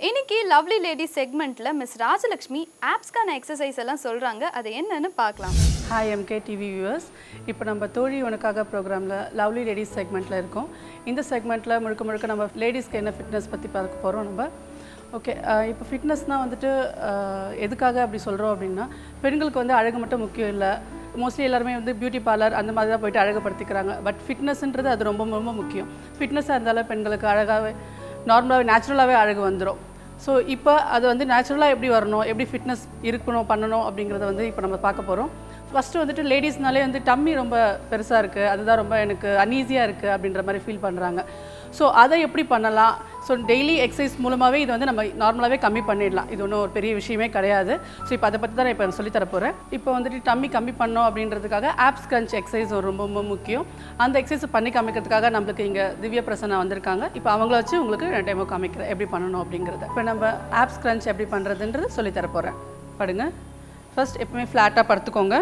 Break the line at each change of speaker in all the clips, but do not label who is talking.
இன்னைக்கு lovely lady செக்மெண்ட்ல miss Rajalakshmi ஆப்ஸ்க்கான எக்ஸசைஸ் எல்லாம் சொல்றாங்க அது என்னன்னு பார்க்கலாம்
ஹாய் எம்கே டிவி வியூவர்ஸ் இப்போ நம்ம தோழி உனக்காக ப்ரோக்ராமில் லவ்லி லேடிஸ் செக்மெண்ட்டில் இருக்கோம் இந்த செக்மெண்ட்டில் முழுக்க முழுக்க நம்ம லேடிஸ்க்கு என்ன ஃபிட்னஸ் பற்றி பார்க்க போகிறோம் நம்ம ஓகே இப்போ ஃபிட்னஸ்னால் வந்துட்டு அஹ், எதுக்காக அப்படி சொல்கிறோம் அப்படின்னா பெண்களுக்கு வந்து அழகு மட்டும் முக்கியம் இல்லை மோஸ்ட்லி எல்லாருமே வந்து பியூட்டி பார்லர் அந்த மாதிரி தான் போயிட்டு அழகுபடுத்திக்கிறாங்க பட் ஃபிட்னஸ்ன்றது அது ரொம்ப ரொம்ப முக்கியம் ஃபிட்னஸாக இருந்தாலும் பெண்களுக்கு அழகாகவே நார்மலாகவே நேச்சுரலாகவே அழகு வந்துடும் ஸோ இப்போ அது வந்து நேச்சுரலாக எப்படி வரணும் எப்படி ஃபிட்னஸ் இருக்கணும் பண்ணணும் அப்படிங்கிறத வந்து இப்போ நம்ம பார்க்க போகிறோம் ஃபஸ்ட்டு வந்துட்டு லேடிஸ்னாலே வந்து டம்மி ரொம்ப பெருசாக இருக்குது அதுதான் ரொம்ப எனக்கு அன்ஈஸியாக இருக்குது அப்படின்ற மாதிரி ஃபீல் பண்ணுறாங்க ஸோ அதை எப்படி பண்ணலாம் ஸோ டெய்லி எக்ஸசைஸ் மூலமாகவே இது வந்து நம்ம நார்மலாகவே கம்மி பண்ணிடலாம் இது ஒன்றும் ஒரு பெரிய விஷயமே கிடையாது ஸோ இப்போ அதை பற்றி தான் நான் இப்போ சொல்லி தர போகிறேன் இப்போ வந்துட்டு டம்மி கம்மி பண்ணோம் அப்படின்றதுக்காக ஆப்ஸ் கிரன்ச் எக்ஸசைஸ் ஒரு ரொம்ப ரொம்ப முக்கியம் அந்த எக்ஸசைஸ் பண்ணி காமிக்கிறதுக்காக நம்மளுக்கு இங்கே திவ்ய பிரசன்னா வந்திருக்காங்க இப்போ அவங்கள வச்சு உங்களுக்கு ரெண்டு டைமோ காமிக்கிறேன் எப்படி பண்ணணும் அப்படிங்கிறத இப்போ நம்ம ஆப்ஸ் கிரன்ச் எப்படி பண்ணுறதுன்றது சொல்லி தர போகிறேன் படுங்க ஃபர்ஸ்ட் எப்பவுமே ஃப்ளாட்டாக படுத்துக்கோங்க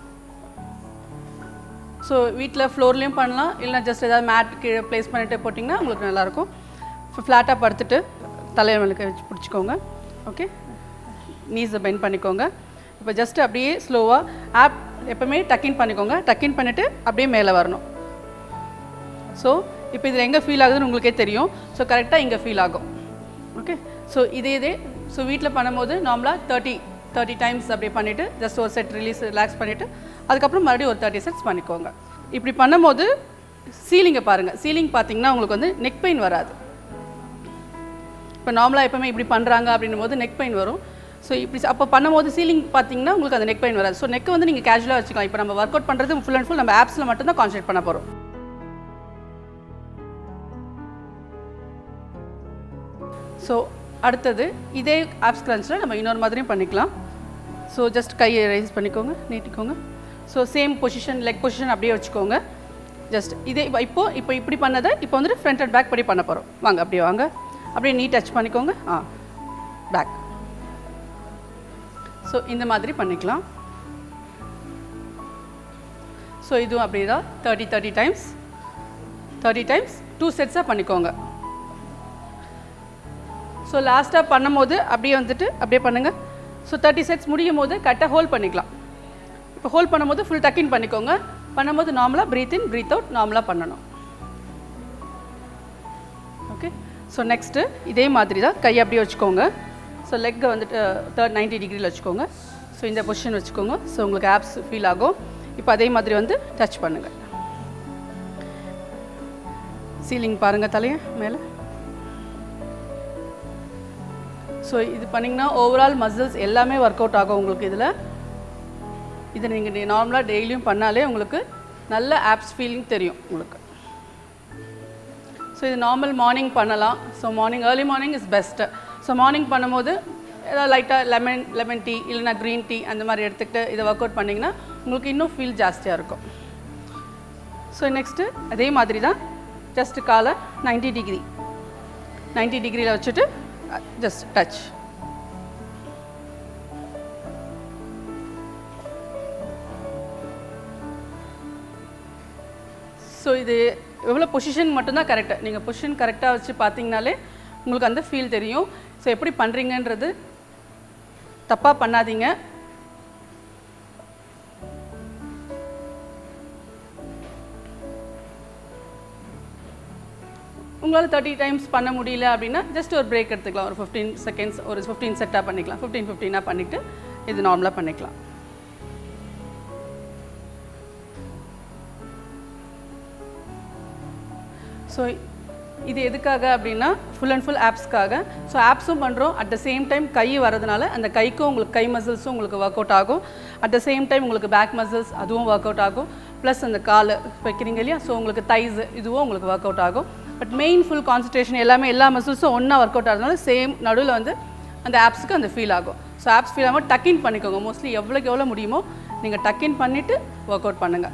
ஸோ வீட்டில் ஃப்ளோர்லேயும் பண்ணலாம் இல்லை ஜஸ்ட் ஏதாவது மேட் கீழே ப்ளேஸ் பண்ணிட்டு போட்டிங்கன்னா உங்களுக்கு நல்லாயிருக்கும் ஃப்ளாட்டாக படுத்துட்டு தலையை மேலுக்கு வச்சு பிடிச்சிக்கோங்க ஓகே நீஸை பெண்ட் பண்ணிக்கோங்க இப்போ ஜஸ்ட் அப்படியே ஸ்லோவாக ஆப் எப்பவுமே டக்கின் பண்ணிக்கோங்க டக்கின் பண்ணிவிட்டு அப்படியே மேலே வரணும் ஸோ இப்போ இதில் எங்கே ஃபீல் ஆகுதுன்னு உங்களுக்கே தெரியும் ஸோ கரெக்டாக இங்கே ஃபீல் ஆகும் ஓகே ஸோ இதே இதே ஸோ வீட்டில் பண்ணும்போது நார்மலாக தேர்ட்டி தேர்ட்டி டைம்ஸ் அப்படி பண்ணிவிட்டு ஜஸ்ட் ஒரு செட் ரிலீஸ் ரிலாக்ஸ் பண்ணிவிட்டு அதுக்கப்புறம் மறுபடியும் ஒரு தேர்ட்டி செட்ஸ் பண்ணிக்கோங்க இப்படி பண்ணும்போது சீலிங்கை பாருங்கள் சீலிங் பார்த்தீங்கன்னா உங்களுக்கு வந்து நெக் பெயின் வராது இப்போ நார்மலாக எப்பவுமே இப்படி பண்ணுறாங்க அப்படின்னும் போது நெக் பெயின் வரும் ஸோ இப்படி அப்போ பண்ணும்போது சீலிங் பார்த்தீங்கன்னா உங்களுக்கு அந்த நெக் பெயின் வராது ஸோ நெக்கை வந்து நீங்கள் கேஷுவலாக வச்சுக்கலாம் இப்போ நம்ம ஒர்க் அவுட் பண்ணுறது ஃபுல் அண்ட் ஃபுல் நம்ம ஆப்ஸில் மட்டும்தான் கான்சன்ட்ரேட் பண்ண போகிறோம் ஸோ அடுத்தது இதே ஆப்ஸ் கிரன்ச்சில் நம்ம இன்னொரு மாதிரியும் பண்ணிக்கலாம் ஸோ ஜஸ்ட் கையை ரைஸ் பண்ணிக்கோங்க நீட்டிக்கோங்க so same position leg position அப்படியே வச்சுக்கோங்க ஜஸ்ட் இதே இப்போ இப்போ இப்போ இப்படி பண்ணதை இப்போ வந்துட்டு ஃப்ரண்ட் அண்ட் பேக் படி பண்ண போகிறோம் வாங்க அப்படியே வாங்க அப்படியே நீ டச் பண்ணிக்கோங்க ஆ பேக் ஸோ இந்த மாதிரி பண்ணிக்கலாம் ஸோ இதுவும் அப்படியே தான் thirty thirty times thirty times two செட்ஸாக பண்ணிக்கோங்க ஸோ லாஸ்ட்டாக பண்ணும்போது அப்படியே வந்துட்டு அப்படியே பண்ணுங்கள் ஸோ தேர்ட்டி செட்ஸ் முடியும் போது கரெக்டாக ஹோல்ட் பண்ணிக்கலாம் இப்போ ஹோல்ட் பண்ணும்போது ஃபுல் டக்கின் பண்ணிக்கோங்க பண்ணும்போது நார்மலாக ப்ரீத் இன் ப்ரீத் அவுட் நார்மலாக பண்ணணும் ஓகே ஸோ நெக்ஸ்ட்டு இதே மாதிரி தான் கையை அப்படியே வச்சுக்கோங்க ஸோ லெக்கை வந்துட்டு தேர்ட் நைன்டி டிகிரியில் வச்சுக்கோங்க ஸோ இந்த பொசிஷன் வச்சுக்கோங்க ஸோ உங்களுக்கு ஆப்ஸ் ஃபீல் ஆகும் இப்போ அதே மாதிரி வந்து டச் பண்ணுங்கள் சீலிங் பாருங்கள் தலையை மேலே ஸோ இது பண்ணிங்கன்னா ஓவரால் மசில்ஸ் எல்லாமே ஒர்க் அவுட் ஆகும் உங்களுக்கு இதில் இதை நீங்கள் நார்மலாக டெய்லியும் பண்ணாலே உங்களுக்கு நல்ல ஆப்ஸ் ஃபீலிங் தெரியும் உங்களுக்கு ஸோ இது நார்மல் மார்னிங் பண்ணலாம் so morning early morning is best so morning பண்ணும்போது ஏதாவது லைட்டாக லெமன் லெமன் டீ இல்லைனா க்ரீன் டீ அந்த மாதிரி எடுத்துக்கிட்டு இதை ஒர்க் அவுட் பண்ணிங்கன்னா உங்களுக்கு இன்னும் ஃபீல் ஜாஸ்தியாக இருக்கும் ஸோ நெக்ஸ்ட்டு அதே மாதிரி தான் ஜஸ்ட் காலை 90 டிகிரி 90 டிகிரியில் வச்சுட்டு ஜஸ்ட் டச் ஸோ இது எவ்வளோ பொசிஷன் மட்டும்தான் கரெக்டாக நீங்கள் பொசிஷன் கரெக்டாக வச்சு பார்த்தீங்கனாலே உங்களுக்கு அந்த ஃபீல் தெரியும் ஸோ எப்படி பண்ணுறீங்கன்றது தப்பாக பண்ணாதீங்க உங்களால் தேர்ட்டி டைம்ஸ் பண்ண முடியல அப்படின்னா ஜஸ்ட் ஒரு பிரேக் எடுத்துக்கலாம் ஒரு ஃபிஃப்டீன் செகண்ட்ஸ் ஒரு ஃபிஃப்டீன் செட்டாக பண்ணிக்கலாம் ஃபிஃப்டீன் ஃபிஃப்டீனாக பண்ணிவிட்டு இது நார்மலாக பண்ணிக்கலாம் ஸோ இது எதுக்காக அப்படின்னா ஃபுல் அண்ட் ஃபுல் ஆப்ஸ்க்காக ஸோ ஆப்ஸும் பண்ணுறோம் அட் த சேம் டைம் கை வரதுனால அந்த கைக்கும் உங்களுக்கு கை மசில்ஸும் உங்களுக்கு ஒர்க் அவுட் ஆகும் அட் த சேம் டைம் உங்களுக்கு பேக் மசில்ஸ் அதுவும் ஒர்க் அவுட் ஆகும் ப்ளஸ் அந்த கால் வைக்கிறீங்க இல்லையா ஸோ உங்களுக்கு தைஸ் இதுவும் உங்களுக்கு ஒர்க் அவுட் ஆகும் பட் மெயின் ஃபுல் கான்சன்ட்ரேஷன் எல்லாமே எல்லா மசில்ஸும் ஒன்றா ஒர்க் அவுட் ஆகிறதுனால சேம் நடுவில் வந்து அந்த ஆப்ஸுக்கு அந்த ஃபீல் ஆகும் ஸோ ஆப்ஸ் ஃபீல் ஆகாமல் டக்கின் பண்ணிக்கோங்க மோஸ்ட்லி எவ்வளோக்கு எவ்வளோ முடியுமோ நீங்கள் டக்கின் பண்ணிவிட்டு ஒர்க் அவுட் பண்ணுங்கள்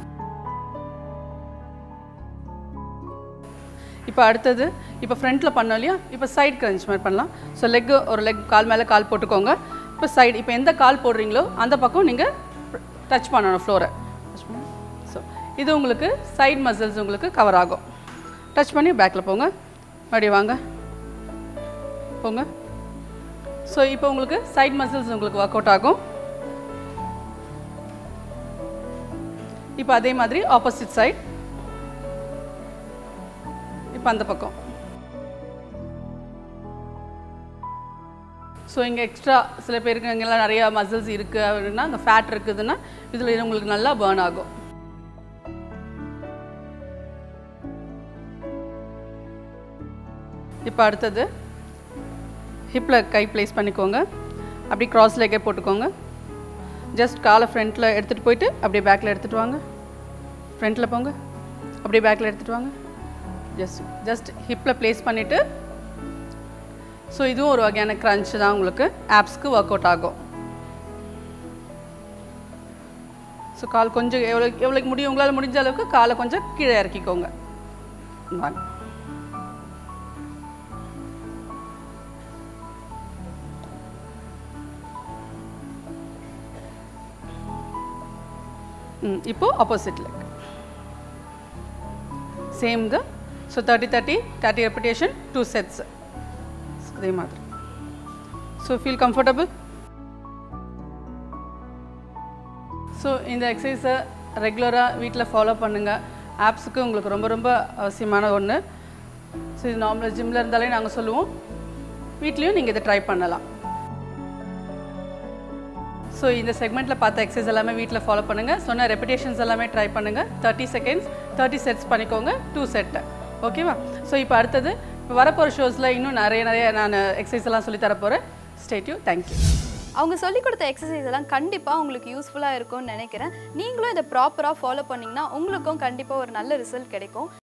இப்போ அடுத்தது இப்போ ஃப்ரண்ட்டில் பண்ணோம் இல்லையா இப்போ சைட் கிரன்ச் மாதிரி பண்ணலாம் ஸோ லெக் ஒரு லெக் கால் மேலே கால் போட்டுக்கோங்க இப்போ சைடு இப்போ எந்த கால் போடுறீங்களோ அந்த பக்கம் நீங்கள் டச் பண்ணணும் ஃப்ளோரை டச் பண்ணணும் ஸோ இது உங்களுக்கு சைட் மசில்ஸ் உங்களுக்கு கவர் ஆகும் டச் பண்ணி பேக்கில் போங்க மறுபடியும் வாங்க போங்க ஸோ இப்போ உங்களுக்கு சைட் மசில்ஸ் உங்களுக்கு ஒர்க் அவுட் ஆகும் இப்போ அதே மாதிரி ஆப்போசிட் சைட் இப்போ அந்த பக்கம் ஸோ இங்கே எக்ஸ்ட்ரா சில பேருக்கு அங்கெல்லாம் நிறையா மசில்ஸ் இருக்குது அப்படின்னா அங்கே ஃபேட் இருக்குதுன்னா இதில் உங்களுக்கு நல்லா பேர்ன் ஆகும் இப்போ அடுத்தது ஹிப்பில் கை ப்ளேஸ் பண்ணிக்கோங்க அப்படி கிராஸ் லெக்கே போட்டுக்கோங்க ஜஸ்ட் காலை ஃப்ரண்ட்டில் எடுத்துகிட்டு போயிட்டு அப்படியே பேக்கில் எடுத்துகிட்டு வாங்க ஃப்ரண்ட்டில் போங்க அப்படியே பேக்கில் எடுத்துகிட்டு வாங்க ஜஸ்ட் ஜஸ்ட் ஹிப்பில் ப்ளேஸ் பண்ணிவிட்டு ஸோ இதுவும் ஒரு வகையான க்ரன்ச் தான் உங்களுக்கு ஆப்ஸ்க்கு ஒர்க் அவுட் ஆகும் ஸோ கால் கொஞ்சம் எவ்வளோ எவ்வளோக்கு முடியும் உங்களால் முடிஞ்ச அளவுக்கு காலை கொஞ்சம் கீழே இறக்கிக்கோங்க வாங்க ம் இப்போ opposite leg same the so thirty thirty thirty repetition two sets அதே மாதிரி ஸோ ஃபீல் கம்ஃபர்டபுள் ஸோ இந்த எக்ஸசைஸை ரெகுலராக வீட்டில் ஃபாலோ பண்ணுங்கள் ஆப்ஸுக்கு உங்களுக்கு ரொம்ப ரொம்ப அவசியமான ஒன்று ஸோ இது நார்மல் ஜிம்மில் இருந்தாலே நாங்கள் சொல்லுவோம் வீட்லேயும் நீங்கள் இதை ட்ரை பண்ணலாம் ஸோ இந்த செக்மெண்ட்டில் பார்த்த எக்ஸசைஸ் எல்லாமே வீட்டில் ஃபாலோ பண்ணுங்கள் சொன்ன ரெப்பிடேஷன்ஸ் எல்லாமே ட்ரை பண்ணுங்கள் தேர்ட்டி செகண்ட்ஸ் தேர்ட்டி செட்ஸ் பண்ணிக்கோங்க டூ செட்டு ஓகேவா ஸோ இப்போ அடுத்தது இப்போ வரப்போகிற ஷோஸில் இன்னும் நிறைய நிறைய நான் எக்ஸசைஸ் எல்லாம் சொல்லி தரப்போகிறேன் ஸ்டேட்யூ தேங்க்யூ
அவங்க சொல்லி கொடுத்த எக்ஸசைஸ் எல்லாம் கண்டிப்பாக உங்களுக்கு யூஸ்ஃபுல்லாக இருக்கும்னு நினைக்கிறேன் நீங்களும் இதை ப்ராப்பராக ஃபாலோ பண்ணிங்கன்னா உங்களுக்கும் கண்டிப்பாக ஒரு நல்ல ரிசல்ட் கிடைக்கும்